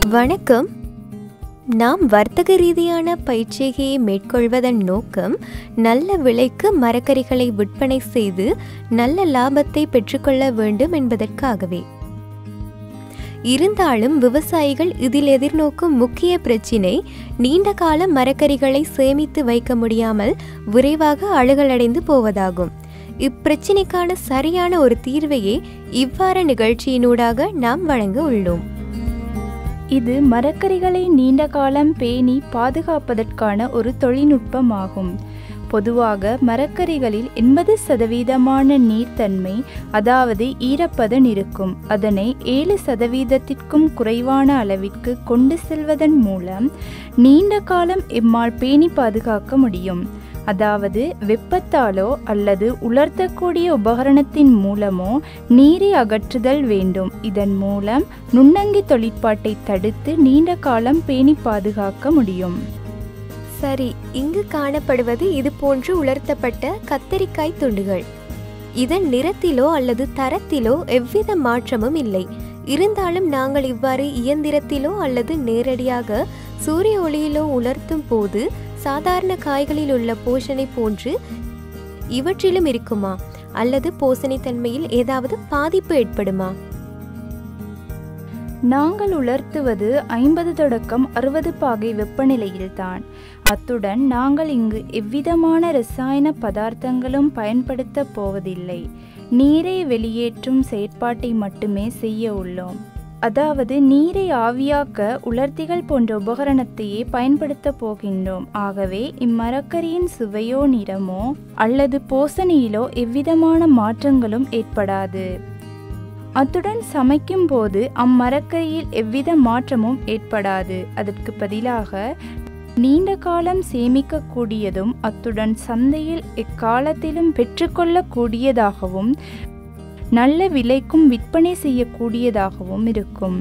வணக்கம் நாம் வர்த்தக ரீதியான பயிற்சிகையை மேற்கொள்வதன் நோக்கம் நல்ல விலைக்கு மரக்கறிகளை விற்பனை செய்து நல்ல லாபத்தை பெற்றுக்கொள்ள வேண்டும் என்பதற்காகவே இருந்தாலும் விவசாயிகள் இதில் எதிர்நோக்கும் முக்கிய பிரச்சினை நீண்ட கால மரக்கறிகளை சேமித்து வைக்க முடியாமல் விரைவாக அழுகலடைந்து போவதாகும் இப்பிரச்சினைக்கான சரியான ஒரு தீர்வையே இவ்வார நிகழ்ச்சியினூடாக நாம் வழங்க உள்ளோம் இது மரக்கறிகளை நீண்ட காலம் பேணி பாதுகாப்பதற்கான ஒரு தொழில்நுட்பமாகும் பொதுவாக மரக்கறிகளில் எண்பது சதவீதமான நீர்த்தன்மை அதாவது ஈரப்பதன் இருக்கும் அதனை ஏழு சதவீதத்திற்கும் குறைவான அளவிற்கு கொண்டு செல்வதன் மூலம் நீண்ட காலம் எம்மால் பேணி பாதுகாக்க முடியும் அதாவது வெப்பத்தாலோ அல்லது உலர்த்தக்கூடிய உபகரணத்தின் மூலமோ நீரை அகற்றுதல் வேண்டும் இதன் மூலம் நுண்ணங்கி தொழிற்பாட்டை தடுத்து நீண்ட காலம் பேணி பாதுகாக்க முடியும் சரி இங்கு காணப்படுவது இது போன்று உலர்த்தப்பட்ட கத்தரிக்காய் துண்டுகள் இதன் நிறத்திலோ அல்லது தரத்திலோ எவ்வித மாற்றமும் இல்லை இருந்தாலும் நாங்கள் இவ்வாறு இயந்திரத்திலோ அல்லது நேரடியாக சூரிய ஒளியிலோ உலர்த்தும் போது சாதாரண காய்களில் உள்ள போஷணை போன்று இவற்றிலும் இருக்குமா அல்லது போசணைத்தன்மையில் ஏதாவது பாதிப்பு ஏற்படுமா நாங்கள் உலர்த்துவது ஐம்பது தொடக்கம் அறுபது பாகை வெப்பநிலையில்தான் அத்துடன் நாங்கள் இங்கு எவ்விதமான ரசாயன பதார்த்தங்களும் பயன்படுத்த போவதில்லை நீரை வெளியேற்றும் செயற்பாட்டை மட்டுமே செய்ய உள்ளோம் அதாவது நீரை ஆவியாக்க உலர்த்திகள் போன்ற உபகரணத்தையே பயன்படுத்த போகின்றோம் ஆகவே இம்மரக்கரியின் சுவையோ நிறமோ அல்லது போசணியிலோ எவ்விதமான மாற்றங்களும் ஏற்படாது அத்துடன் சமைக்கும் போது அம்மரக்கரியில் எவ்வித மாற்றமும் ஏற்படாது அதற்கு பதிலாக நீண்ட காலம் சேமிக்கக்கூடியதும் அத்துடன் சந்தையில் எக்காலத்திலும் பெற்றுக்கொள்ளக்கூடியதாகவும் நல்ல விலைக்கும் விற்பனை செய்யக்கூடியதாகவும் இருக்கும்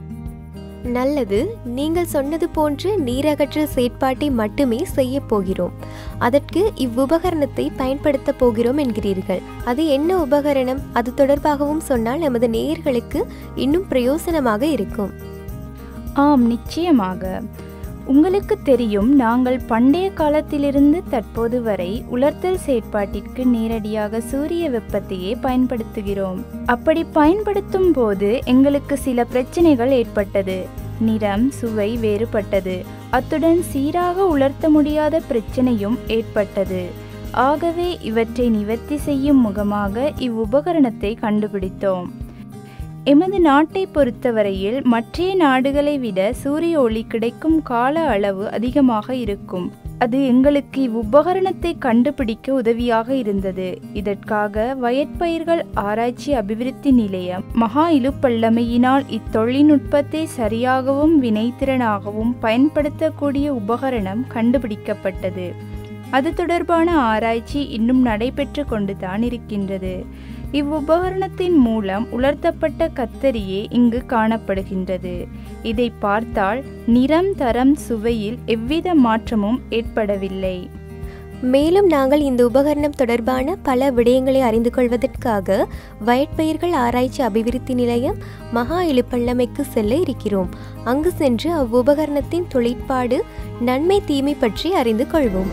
நல்லது நீங்கள் சொன்னது போன்று நீரகற்ற செயற்பாட்டை மட்டுமே செய்ய போகிறோம் அதற்கு இவ்வுபகரணத்தை பயன்படுத்த போகிறோம் என்கிறீர்கள் அது என்ன உபகரணம் அது தொடர்பாகவும் சொன்னால் நமது நேயர்களுக்கு இன்னும் பிரயோசனமாக இருக்கும் ஆம் நிச்சயமாக உங்களுக்கு தெரியும் நாங்கள் பண்டைய காலத்திலிருந்து தற்போது வரை உலர்த்தல் செயற்பாட்டிற்கு நேரடியாக சூரிய வெப்பத்தையே பயன்படுத்துகிறோம் அப்படி பயன்படுத்தும் போது எங்களுக்கு சில பிரச்சனைகள் ஏற்பட்டது நிறம் சுவை வேறுபட்டது அத்துடன் சீராக உலர்த்த முடியாத பிரச்சனையும் ஏற்பட்டது ஆகவே இவற்றை நிவர்த்தி செய்யும் முகமாக இவ்வுபகரணத்தை கண்டுபிடித்தோம் எமது நாட்டை பொறுத்தவரையில் மற்ற நாடுகளை விட சூரிய ஒளி கிடைக்கும் கால அளவு அதிகமாக இருக்கும் அது எங்களுக்கு இவ்வுபகரணத்தை கண்டுபிடிக்க உதவியாக இருந்தது இதற்காக வயற்பயிர்கள் ஆராய்ச்சி அபிவிருத்தி நிலையம் மகா இலுப்பள்ளமையினால் இத்தொழில்நுட்பத்தை சரியாகவும் வினைத்திறனாகவும் பயன்படுத்தக்கூடிய உபகரணம் கண்டுபிடிக்கப்பட்டது அது தொடர்பான ஆராய்ச்சி இன்னும் நடைபெற்று கொண்டுதான் இருக்கின்றது இவ்வுபகரணத்தின் மூலம் உலர்த்தப்பட்ட கத்தரியே இங்கு காணப்படுகின்றது இதை பார்த்தால் நிறம் தரம் சுவையில் எவ்வித மாற்றமும் ஏற்படவில்லை மேலும் நாங்கள் இந்த உபகரணம் தொடர்பான பல விடயங்களை அறிந்து கொள்வதற்காக வயற்பயிர்கள் ஆராய்ச்சி அபிவிருத்தி நிலையம் மகா இழுப்பள்ளமைக்கு செல்ல இருக்கிறோம் அங்கு சென்று அவ்வுபகரணத்தின் தொழிற்பாடு நன்மை தீமை பற்றி அறிந்து கொள்வோம்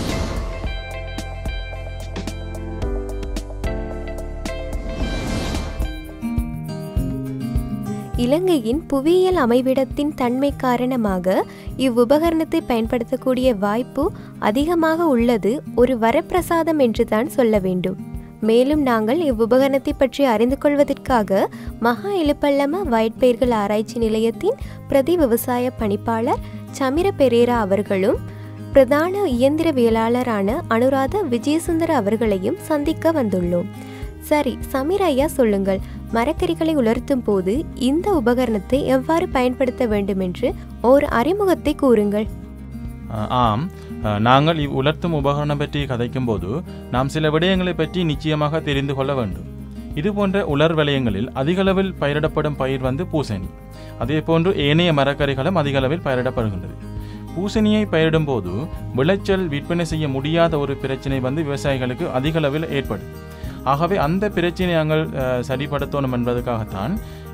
இலங்கையின் புவியியல் அமைவிடத்தின் தன்மை காரணமாக இவ்வுபகரணத்தை பயன்படுத்தக்கூடிய வாய்ப்பு அதிகமாக உள்ளது ஒரு வரப்பிரசாதம் என்றுதான் சொல்ல வேண்டும் மேலும் நாங்கள் இவ்வுபகரணத்தை பற்றி அறிந்து கொள்வதற்காக மகா இலுப்பள்ளம வயற்பயிர்கள் ஆராய்ச்சி நிலையத்தின் பிரதி விவசாய பணிப்பாளர் சமிர பெரேரா அவர்களும் பிரதான இயந்திரவியலாளரான அனுராதா விஜயசுந்தர அவர்களையும் சந்திக்க வந்துள்ளோம் சரி சமீர் ஐயா சொல்லுங்கள் மரக்கறிகளை உலர்த்தும் போது இந்த உபகரணத்தை எவ்வாறு பயன்படுத்த வேண்டும் என்று ஓர் அறிமுகத்தை கூறுங்கள் ஆம் நாங்கள் இவ் உலர்த்தும் உபகரணம் பற்றி கதைக்கும்போது நாம் சில விடயங்களை பற்றி நிச்சயமாக தெரிந்து கொள்ள வேண்டும் இது போன்ற உலர் வலயங்களில் அதிகளவில் பயிரிடப்படும் பயிர் வந்து பூசணி அதே போன்று ஏனைய மரக்கறிகளும் அதிகளவில் பயிரிடப்படுகின்றது பூசணியை பயிரிடும் போது விளைச்சல் விற்பனை செய்ய முடியாத ஒரு பிரச்சனை வந்து விவசாயிகளுக்கு அதிகளவில் ஏற்படும் ஆகவே அந்த பிரச்சனையை நாங்கள் சரிப்படுத்தணும் என்பதற்காகத்தான்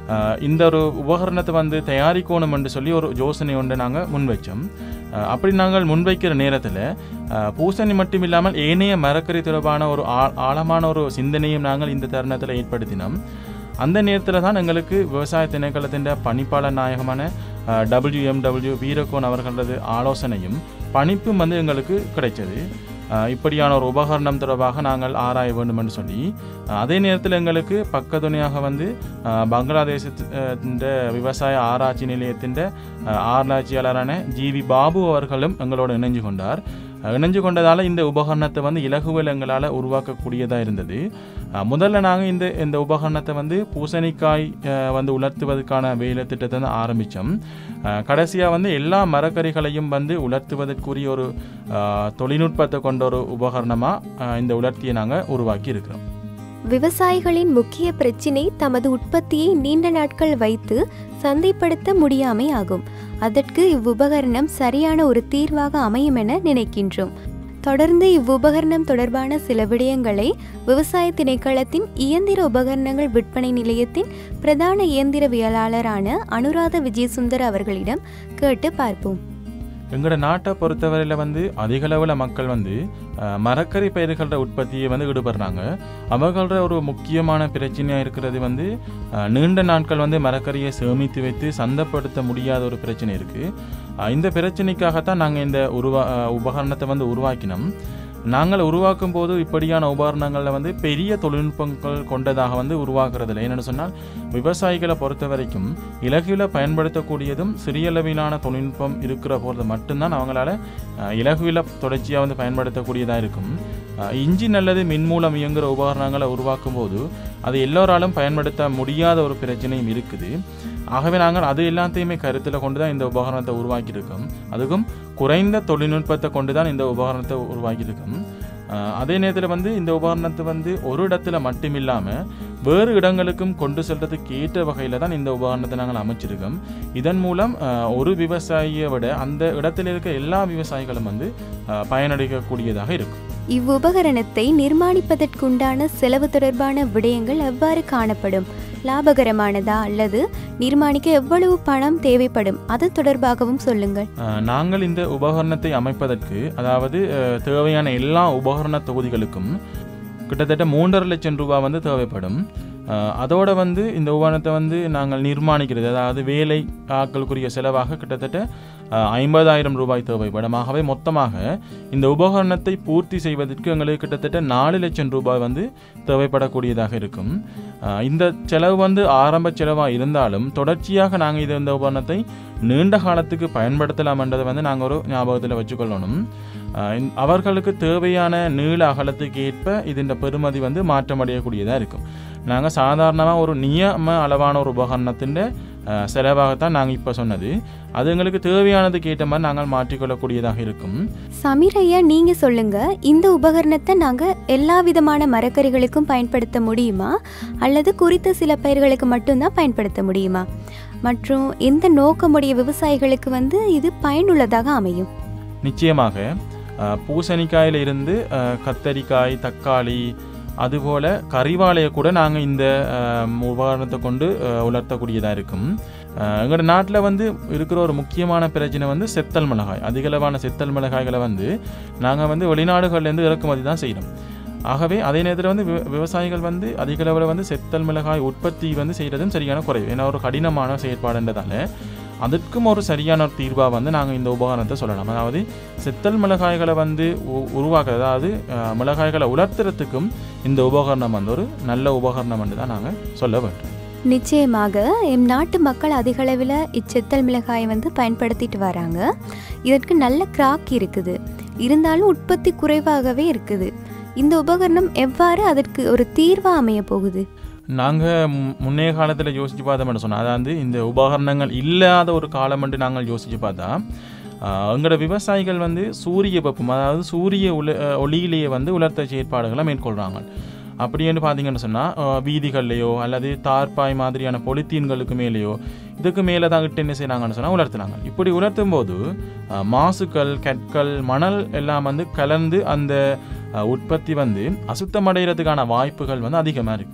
அஹ், இந்த ஒரு உபகரணத்தை வந்து தயாரிக்கணும் என்று சொல்லி ஒரு யோசனை ஒன்று நாங்கள் முன்வைச்சோம் அஹ், அப்படி நாங்கள் முன்வைக்கிற நேரத்தில் பூசணி மட்டும் இல்லாமல் ஏனைய மரக்கறி தொடர்பான ஒரு ஆ- ஆழமான ஒரு சிந்தனையும் நாங்கள் இந்த தருணத்தில் ஏற்படுத்தினோம் அந்த நேரத்தில் தான் எங்களுக்கு விவசாய திணைக்களத்தின் பணிப்பாளர் நாயகமான டபிள்யூஎம்டபிள்யூ வீரகோன் அவர்களது ஆலோசனையும் பணிப்பும் வந்து எங்களுக்கு கிடைச்சது அஹ், இப்படியான ஒரு உபகரணம் தொடர்பாக நாங்கள் ஆராய வேண்டும் என்று சொல்லி அஹ், அதே நேரத்தில் எங்களுக்கு பக்கத்துணையாக வந்து அஹ், பங்களாதேசத்தின் விவசாய ஆராய்ச்சி நிலையத்தின் ஆராய்ச்சியாளரான ஜிவி பாபு அவர்களும் எங்களோடு இணைஞ்சு கொண்டார் அஹ், இணைஞ்சு கொண்டதால் இந்த உபகரணத்தை வந்து இலகுவில் எங்களால் உருவாக்கக்கூடியதாக இருந்தது அஹ், முதல்ல நாங்கள் இந்த இந்த உபகரணத்தை வந்து பூசணிக்காய் அஹ், வந்து உலர்த்துவதற்கான வேலை திட்டத்தை வந்து ஆரம்பித்தோம் கடைசியாக வந்து எல்லா மரக்கறிகளையும் வந்து உலர்த்துவதற்குரிய ஒரு அஹ், தொழில்நுட்பத்தை கொண்ட ஒரு உபகரணமாக இந்த உலர்த்தியை நாங்கள் உருவாக்கி இருக்கிறோம் விவசாயிகளின் முக்கிய பிரச்சினை தமது உற்பத்தியை நீண்ட நாட்கள் வைத்து சந்தைப்படுத்த முடியாமை ஆகும் அதற்கு இவ்வுபகரணம் சரியான ஒரு தீர்வாக அமையும் என நினைக்கின்றோம் தொடர்ந்து இவ்வுபகரணம் தொடர்பான சில விடயங்களை விவசாய திணைக்களத்தின் இயந்திர உபகரணங்கள் விற்பனை நிலையத்தின் பிரதான இயந்திரவியலாளரான அனுராத விஜயசுந்தர் அவர்களிடம் கேட்டு பார்ப்போம் எங்களோட நாட்டை பொறுத்தவரையில் வந்து அதிக அளவில் மக்கள் வந்து அஹ், மரக்கறி பயிர்களோட உற்பத்தியை வந்து ஈடுபடுறாங்க அவர்களோட ஒரு முக்கியமான பிரச்சனையாக இருக்கிறது வந்து அஹ், நீண்ட நாட்கள் வந்து மரக்கறியை சேமித்து வைத்து சந்தைப்படுத்த முடியாத ஒரு பிரச்சனை இருக்குது இந்த பிரச்சனைக்காகத்தான் நாங்கள் இந்த உருவா அஹ், உபகரணத்தை வந்து உருவாக்கினோம் நாங்கள் உருவாக்கும் போது இப்படியான உபகரணங்களில் வந்து பெரிய தொழில்நுட்பங்கள் கொண்டதாக வந்து உருவாக்குறதில்லை என்னென்னு சொன்னால் விவசாயிகளை பொறுத்த வரைக்கும் இலகுவில் பயன்படுத்தக்கூடியதும் சிறிய அளவிலான தொழில்நுட்பம் இருக்கிற போது மட்டும்தான் அவங்களால அஹ், இலகுவில் தொடர்ச்சியாக வந்து பயன்படுத்தக்கூடியதாக இருக்கும் அஹ், இன்ஜின் அல்லது மின் மூலம் இயங்குகிற உபகரணங்களை உருவாக்கும் போது அது எல்லோராலும் பயன்படுத்த முடியாத ஒரு பிரச்சனையும் இருக்குது ஆகவே நாங்கள் அது எல்லாத்தையுமே கருத்தில் கொண்டு தான் இந்த உபகரணத்தை உருவாக்கியிருக்கோம் அதுக்கும் குறைந்த தொழில்நுட்பத்தை கொண்டு தான் இந்த உபகரணத்தை உருவாக்கியிருக்கோம் அஹ், அதே நேரத்தில் வந்து இந்த உபகரணத்தை வந்து ஒரு இடத்துல மட்டும் இல்லாமல் வேறு இடங்களுக்கும் கொண்டு செல்றதுக்கு ஏற்ற வகையில் தான் இந்த உபகரணத்தை நாங்கள் அமைச்சிருக்கோம் இதன் மூலம் அஹ், ஒரு விவசாயியை விட அந்த இடத்துல இருக்க எல்லா விவசாயிகளும் வந்து அஹ், பயனடையக்கூடியதாக இருக்கும் இவ்வுபகரணத்தை நிர்மாணிப்பதற்குண்டான செலவு தொடர்பான விடயங்கள் எவ்வாறு காணப்படும் லாபகரமானதா அல்லது நிர்மாணிக்க எவ்வளவு பணம் தேவைப்படும் அது தொடர்பாகவும் சொல்லுங்கள் அஹ், நாங்கள் இந்த உபகரணத்தை அமைப்பதற்கு அதாவது அஹ், தேவையான எல்லா உபகரண தொகுதிகளுக்கும் கிட்டத்தட்ட மூன்றரை லட்சம் ரூபாய் வந்து தேவைப்படும் அஹ், அதோட வந்து இந்த உபகரணத்தை வந்து நாங்கள் நிர்மாணிக்கிறது அதாவது வேலை ஆட்களுக்குரிய செலவாக கிட்டத்தட்ட அஹ், ஐம்பதாயிரம் ரூபாய் தேவைப்படும் ஆகவே மொத்தமாக இந்த உபகரணத்தை பூர்த்தி செய்வதற்கு எங்களுக்கு கிட்டத்தட்ட நாலு லட்சம் ரூபாய் வந்து தேவைப்படக்கூடியதாக இருக்கும் அஹ், இந்த செலவு வந்து ஆரம்ப செலவாக இருந்தாலும் தொடர்ச்சியாக நாங்கள் இது இந்த உபகரணத்தை நீண்ட காலத்துக்கு பயன்படுத்தலாம்ன்றதை வந்து நாங்கள் ஒரு ஞாபகத்தில் வச்சுக்கொள்ளணும் அஹ், இந்த- அவர்களுக்கு தேவையான நீள அகலத்துக்கு ஏற்ப இதன் பெறுமதி வந்து மாற்றமடையக்கூடியதாக இருக்கும் நாங்கள் சாதாரணமாக ஒரு நியம அளவான ஒரு உபகரணத்தின் அஹ், செலவாகத்தான் நாங்கள் இப்போ சொன்னது அது எங்களுக்கு தேவையானதுக்கு ஏற்ற மாதிரி நாங்கள் மாற்றிக்கொள்ளக்கூடியதாக இருக்கும் சமீர் ஐயா நீங்க சொல்லுங்க இந்த உபகரணத்தை நாங்க எல்லா விதமான மரக்கறிகளுக்கும் பயன்படுத்த முடியுமா அல்லது குறித்த சில பயிர்களுக்கு மட்டும்தான் பயன்படுத்த முடியுமா மற்றும் எந்த நோக்கமுடைய விவசாயிகளுக்கு வந்து இது பயனுள்ளதாக அமையும் நிச்சயமாக அஹ், பூசணிக்காயில இருந்து அஹ், கத்தரிக்காய் தக்காளி அதுபோல் கறிவாழையை கூட நாங்கள் இந்த அஹ், உபகரணத்தை கொண்டு அஹ், உலர்த்தக்கூடியதாக இருக்கும் எங்களோட நாட்டில் வந்து இருக்கிற ஒரு முக்கியமான பிரச்சனை வந்து செத்தல் மிளகாய் அதிகளவான செத்தல் மிளகாய்களை வந்து நாங்கள் வந்து வெளிநாடுகள்லேருந்து இறக்குமதி தான் செய்கிறோம் ஆகவே அதே நேரத்தில் வந்து விவ- விவசாயிகள் வந்து அதிக அளவில் வந்து செத்தல் மிளகாய் உற்பத்தி வந்து செய்கிறதும் சரியான குறைவு ஏன்னா ஒரு கடினமான செயற்பாடுன்றதால அதற்கும் ஒரு சரியான ஒரு தீர்வாக வந்து நாங்கள் இந்த உபகரணத்தை சொல்லலாம் அதாவது செத்தல் மிளகாய்களை வந்து உ- உருவாக்க அதாவது அஹ், மிளகாய்களை உலர்த்துறதுக்கும் இந்த உபகரணம் வந்து ஒரு நல்ல உபகரணம் என்று தான் நாங்கள் சொல்ல வேண்டும் நிச்சயமாக எம் நாட்டு மக்கள் அதிகளவில் இச்செத்தல் மிளகாயை வந்து பயன்படுத்திட்டு வராங்க இதற்கு நல்ல கிராக் இருக்குது இருந்தாலும் உற்பத்தி குறைவாகவே இருக்குது இந்த உபகரணம் எவ்வாறு அதற்கு ஒரு தீர்வாக அமைய போகுது நாங்கள் முன்னைய காலத்தில் யோசித்து பார்த்தோம்னு சொன்னால் அதாவது இந்த உபகரணங்கள் இல்லாத ஒரு காலம் என்று நாங்கள் யோசித்து பார்த்தா ஆஹ், எங்களோட விவசாயிகள் வந்து சூரிய வெப்பம் அதாவது சூரிய உல அஹ், ஒளியிலேயே வந்து உலர்த்த செயற்பாடுகளை மேற்கொள்கிறாங்க அப்படின்னு பார்த்தீங்கன்னு சொன்னால் வீதிகள்லையோ அல்லது தார்பாய் மாதிரியான பொலித்தீன்களுக்கு மேலேயோ இதுக்கு மேலே தான் இட்டு என்ன செய்கிறாங்கன்னு சொன்னால் உலர்த்துனாங்க இப்படி உலர்த்தும் போது ஆஹ், மாசுக்கள் கற்கள் மணல் எல்லாம் வந்து கலந்து அந்த ஆஹ், உற்பத்தி வந்து அசுத்தமடைகிறதுக்கான வாய்ப்புகள் வந்து அதிகமாக இருக்குது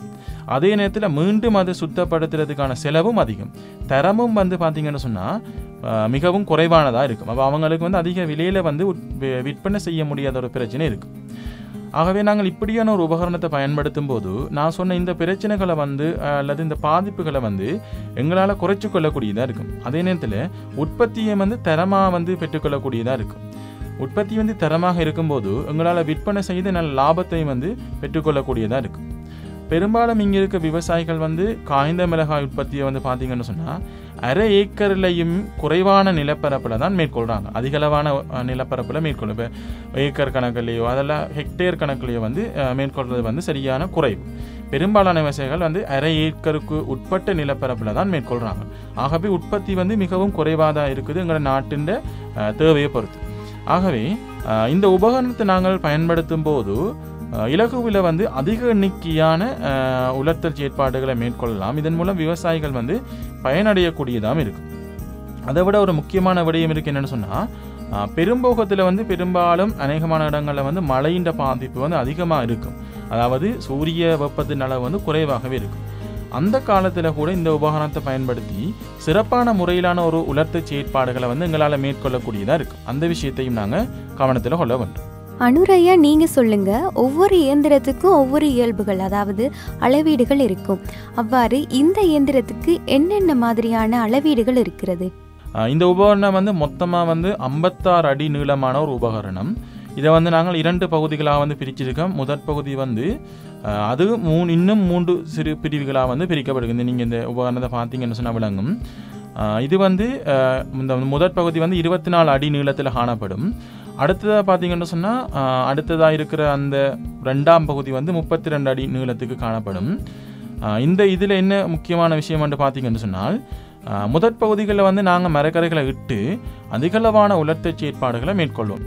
அதே நேரத்தில் மீண்டும் அதை சுத்தப்படுத்துறதுக்கான செலவும் அதிகம் தரமும் வந்து பார்த்தீங்கன்னு சொன்னால் மிகவும் குறைவானதாக இருக்கும் அப்போ அவங்களுக்கு வந்து அதிக விலையில் வந்து உட்- வி- விற்பனை செய்ய முடியாத ஒரு பிரச்சனை இருக்கும் ஆகவே நாங்கள் இப்படியான ஒரு உபகரணத்தை பயன்படுத்தும் போது நான் சொன்ன இந்த பிரச்சனைகளை வந்து அஹ், அல்லது இந்த பாதிப்புகளை வந்து எங்களால் குறைச்சு கொள்ளக்கூடியதாக இருக்கும் அதே நேரத்தில் உற்பத்தியை வந்து தரமாக வந்து பெற்றுக்கொள்ளக்கூடியதாக இருக்கும் உற்பத்தி வந்து தரமாக இருக்கும்போது எங்களால் விற்பனை செய்து நல்ல லாபத்தையும் வந்து பெற்றுக்கொள்ளக்கூடியதாக இருக்கும் பெரும்பாலும் இங்கே இருக்க விவசாயிகள் வந்து காய்ந்த மிளகாய் உற்பத்தியை வந்து பார்த்தீங்கன்னு சொன்னால் அரை ஏக்கர்லையும் குறைவான நிலப்பரப்பில் தான் மேற்கொள்கிறாங்க அதிகளவான அஹ், நிலப்பரப்பில் மேற்கொள்ள இப்போ ஏக்கர் கணக்குலேயோ அதெல்லாம் ஹெக்டேர் கணக்குலேயோ வந்து அஹ், மேற்கொள்றது வந்து சரியான குறைவு பெரும்பாலான விவசாயிகள் வந்து அரை ஏக்கருக்கு உட்பட்ட நிலப்பரப்பில் தான் மேற்கொள்கிறாங்க ஆகவே உற்பத்தி வந்து மிகவும் குறைவாக தான் இருக்குது எங்களோட நாட்டின் அஹ், தேவையை பொறுத்து ஆகவே அஹ், இந்த உபகரணத்தை நாங்கள் பயன்படுத்தும் போது அஹ், இலகுவில் வந்து அதிக எண்ணிக்கையான அஹ், உலர்த்தல் செயற்பாடுகளை மேற்கொள்ளலாம் இதன் மூலம் விவசாயிகள் வந்து பயனடையக்கூடியதாகவும் இருக்கும் அதை விட ஒரு முக்கியமான விடயம் இருக்கு என்னன்னு சொன்னால் பெரும்போகத்தில் வந்து பெரும்பாலும் அநேகமான இடங்களில் வந்து மழையின் பாதிப்பு வந்து அதிகமாக இருக்கும் அதாவது சூரிய வெப்பத்தின் அளவு வந்து குறைவாகவே இருக்கும் அந்த காலத்தில் கூட இந்த உபகரணத்தை பயன்படுத்தி சிறப்பான முறையிலான ஒரு உலர்த்த செயற்பாடுகளை வந்து எங்களால் மேற்கொள்ளக்கூடியதாக இருக்கும் அந்த விஷயத்தையும் நாங்கள் கவனத்தில் கொள்ள வேண்டும் அனுரையா நீங்க சொல்லுங்க ஒவ்வொரு இயந்திரத்துக்கும் ஒவ்வொரு இயல்புகள் அதாவது அளவீடுகள் இருக்கும் அவ்வாறு இந்த இயந்திரத்துக்கு என்னென்ன மாதிரியான அளவீடுகள் இருக்கிறது ஆஹ் இந்த உபகரணம் வந்து மொத்தமாக வந்து ஐம்பத்தாறு அடி நீளமான ஒரு உபகரணம் இதை வந்து நாங்கள் இரண்டு பகுதிகளாக வந்து பிரிச்சிருக்கோம் முதற் பகுதி வந்து ஆஹ் அது மூணு இன்னும் மூன்று சிறு பிரிவுகளாக வந்து பிரிக்கப்படுகிறது நீங்கள் இந்த உபகரணத்தை பார்த்தீங்கன்னு சொன்னால் விளங்கும் ஆஹ் இது வந்து ஆஹ் இந்த முதற் பகுதி வந்து இருபத்தி நாலு அடி நீளத்தில் காணப்படும் அடுத்ததாக பார்த்தீங்கன்னு சொன்னால் அடுத்ததாக இருக்கிற அந்த ரெண்டாம் பகுதி வந்து முப்பத்தி ரெண்டு அடி நீளத்துக்கு காணப்படும் ஆஹ் இந்த இதில் என்ன முக்கியமான விஷயம் வந்து பார்த்தீங்கன்னு சொன்னால் ஆஹ் முதற் பகுதிகளில் வந்து நாங்கள் மரக்கரைகளை இட்டு அதிகளவான உலர்த்த செயற்பாடுகளை மேற்கொள்வோம்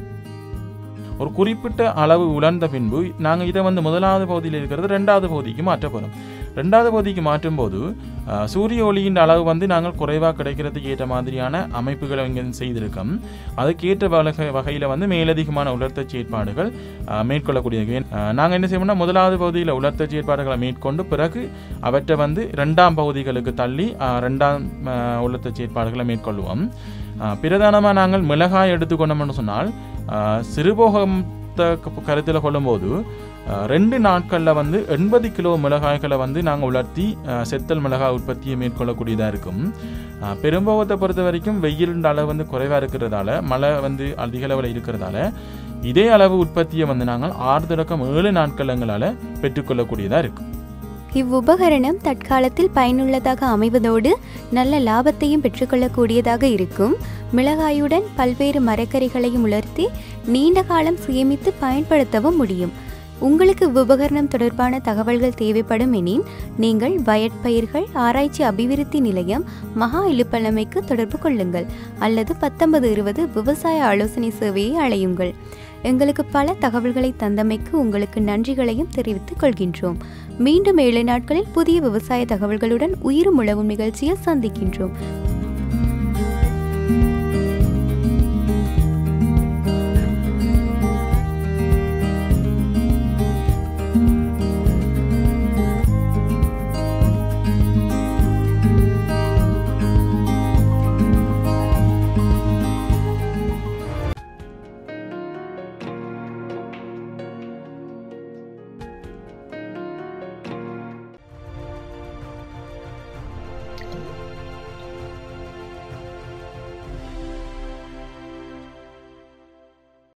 ஒரு குறிப்பிட்ட அளவு உலர்ந்த பின்பு நாங்கள் இதை வந்து முதலாவது பகுதியில் இருக்கிறது ரெண்டாவது பகுதிக்கு மாற்ற போகிறோம் ரெண்டாவது பகுதிக்கு மாற்றும் போது ஆஹ் சூரிய ஒளியின் அளவு வந்து நாங்கள் குறைவாக கிடைக்கிறதுக்கு ஏற்ற மாதிரியான அமைப்புகளை இங்கே செய்திருக்கோம் அதுக்கேற்ற வகை வகையில் வந்து மேலதிகமான உலர்த்த செயற்பாடுகள் ஆஹ் மேற்கொள்ளக்கூடியது நாங்கள் என்ன செய்வோம்னா முதலாவது பகுதியில் உலர்த்த செயற்பாடுகளை மேற்கொண்டு பிறகு அவற்றை வந்து ரெண்டாம் பகுதிகளுக்கு தள்ளி ஆஹ் ரெண்டாம் ஆஹ் உலர்த்த செயற்பாடுகளை மேற்கொள்வோம் பிரதானமாக நாங்கள் மிளகாய் எடுத்துக்கொண்டோம்னு சொன்னால் ஆஹ் சிறுபோகத்தை க- கருத்தில் கொள்ளும்போது ஆஹ் ரெண்டு நாட்களில் வந்து எண்பது கிலோ மிளகாய்களை வந்து நாங்கள் உலர்த்தி ஆஹ் செத்தல் மிளகாய் உற்பத்தியை மேற்கொள்ளக்கூடியதாக இருக்கும் ஆஹ் பெரும்போகத்தை பொறுத்த வரைக்கும் வெயிலின் அளவு வந்து குறைவாக இருக்கிறதால மழை வந்து அதிக அளவில் இருக்கிறதால இதே அளவு உற்பத்தியை வந்து நாங்கள் ஆறு தொடக்கம் ஏழு நாட்கள் எங்களால் பெற்றுக்கொள்ளக்கூடியதாக இருக்கும் இவ்வுபகரணம் தற்காலத்தில் பயனுள்ளதாக அமைவதோடு நல்ல லாபத்தையும் பெற்றுக்கொள்ளக்கூடியதாக இருக்கும் மிளகாயுடன் பல்வேறு மரக்கறிகளையும் உலர்த்தி நீண்ட காலம் சேமித்து பயன்படுத்தவும் முடியும் உங்களுக்கு இவ்வுபகரணம் தொடர்பான தகவல்கள் தேவைப்படும் எனின் நீங்கள் வயற்பயிர்கள் ஆராய்ச்சி அபிவிருத்தி நிலையம் மகா இழுப்பழமைக்கு தொடர்பு கொள்ளுங்கள் அல்லது பத்தொன்பது இருபது விவசாய ஆலோசனை சேவையை அழையுங்கள் எங்களுக்கு பல தகவல்களை தந்தமைக்கு உங்களுக்கு நன்றிகளையும் தெரிவித்துக் கொள்கின்றோம் மீண்டும் ஏழு நாட்களில் புதிய விவசாய தகவல்களுடன் உயிரும் உழவும் நிகழ்ச்சியில் சந்திக்கின்றோம்